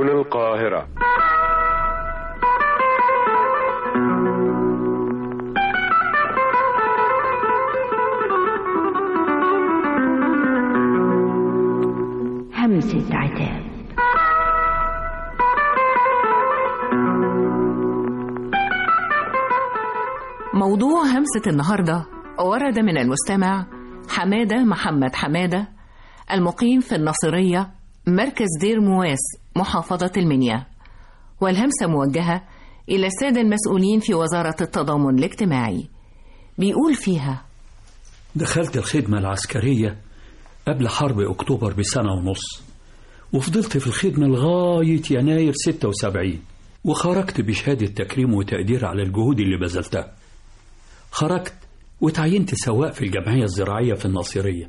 هنا القاهرة همسة عتاب موضوع همسة النهاردة ورد من المستمع حمادة محمد حمادة المقيم في الناصرية مركز دير مواس محافظة المنيا والهمسة موجهة إلى السادة المسؤولين في وزارة التضامن الاجتماعي بيقول فيها دخلت الخدمة العسكرية قبل حرب أكتوبر بسنة ونص وفضلت في الخدمة لغاية يناير 76 وخرجت بشهادة تكريم وتقدير على الجهود اللي بذلتها خرجت وتعينت سواق في الجمعية الزراعية في الناصرية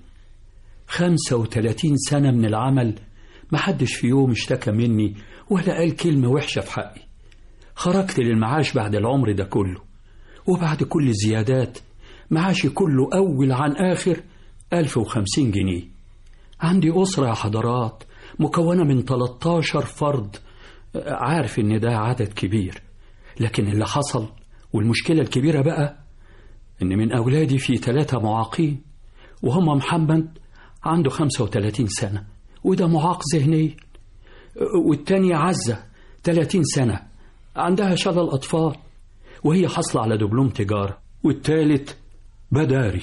35 سنة من العمل محدش في يوم اشتكى مني ولا قال كلمة وحشة في حقي خرجت للمعاش بعد العمر ده كله وبعد كل الزيادات معاشي كله أول عن آخر 1050 جنيه عندي أسرة يا حضرات مكونة من 13 فرد عارف إن ده عدد كبير لكن اللي حصل والمشكلة الكبيرة بقى إن من أولادي في ثلاثة معاقين وهم محمد عنده 35 سنة وده معاق ذهنيا والتانية عزة 30 سنة عندها شلل أطفال وهي حاصلة على دبلوم تجارة والتالت بداري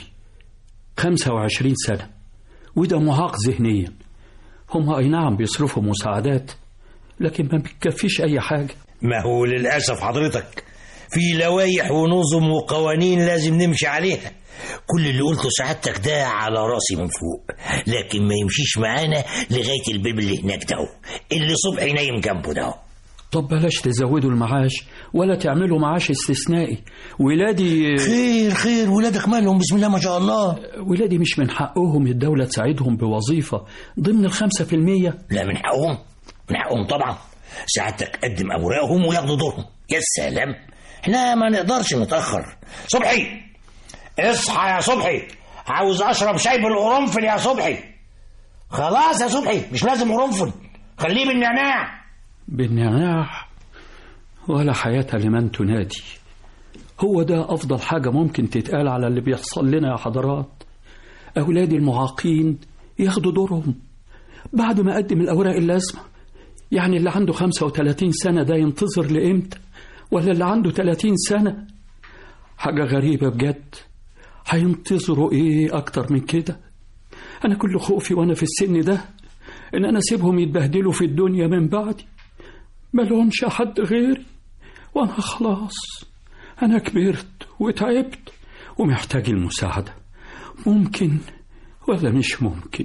25 سنة وده معاق ذهنيا هم أي نعم بيصرفوا مساعدات لكن ما بتكفيش أي حاجة ما هو للأسف حضرتك في لوائح ونظم وقوانين لازم نمشي عليها كل اللي قلته سعادتك ده على راسي من فوق لكن ما يمشيش معانا لغاية البيب اللي هناك ده اللي صبحي نايم جنبه ده طب بلاش تزودوا المعاش ولا تعملوا معاش استثنائي ولادي خير خير ولادك مالهم بسم الله ما شاء الله ولادي مش من حقهم الدولة تساعدهم بوظيفة ضمن الخمسة في المية لا من حقهم من حقهم طبعا سعادتك قدم أوراقهم وياخدوا دورهم يا سلام احنا ما نقدرش نتأخر صبحي اصحى يا صبحي عاوز اشرب شاي بالقرنفل يا صبحي خلاص يا صبحي مش لازم قرنفل خليه بالنعناع بالنعناع ولا حياة لمن تنادي هو ده أفضل حاجة ممكن تتقال على اللي بيحصل لنا يا حضرات أولادي المعاقين ياخدوا دورهم بعد ما أقدم الأوراق اللازمة يعني اللي عنده 35 سنة ده ينتظر لإمتى ولا اللي عنده 30 سنة حاجة غريبة بجد هينتظروا إيه أكتر من كده أنا كل خوفي وأنا في السن ده إن أنا أسيبهم يتبهدلوا في الدنيا من بعدي ملهمش حد غيري وأنا خلاص أنا كبرت وتعبت ومحتاج المساعدة ممكن ولا مش ممكن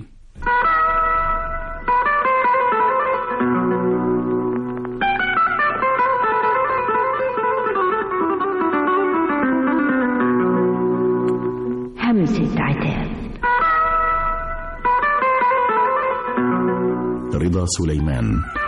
همسة عتاب رضا سليمان